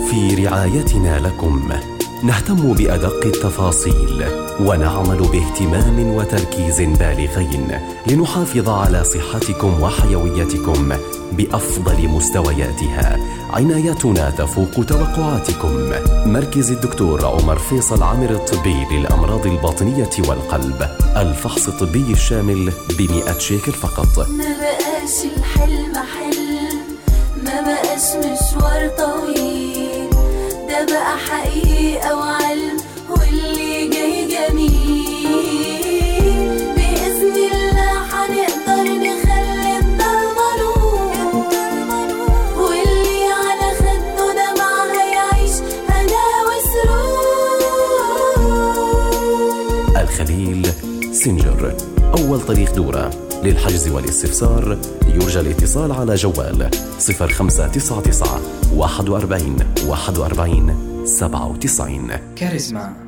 في رعايتنا لكم نهتم بادق التفاصيل ونعمل باهتمام وتركيز بالغين لنحافظ على صحتكم وحيويتكم بافضل مستوياتها عنايتنا تفوق توقعاتكم مركز الدكتور عمر فيصل عامر الطبي للامراض الباطنيه والقلب الفحص الطبي الشامل بمئة شيكل فقط ما بقاش الحلم حلم ما بقاش مشوار طويل ده بقى حقيقة وعلم واللي جاي جميل بإذن الله هنقدر نخلي الضلمة نور واللي على خده دمع هيعيش هنا وسرور الخليل سنجر أول طريق دورة للحجز والاستفسار يرجى الاتصال على جوال 0599 41 41 97 كاريزما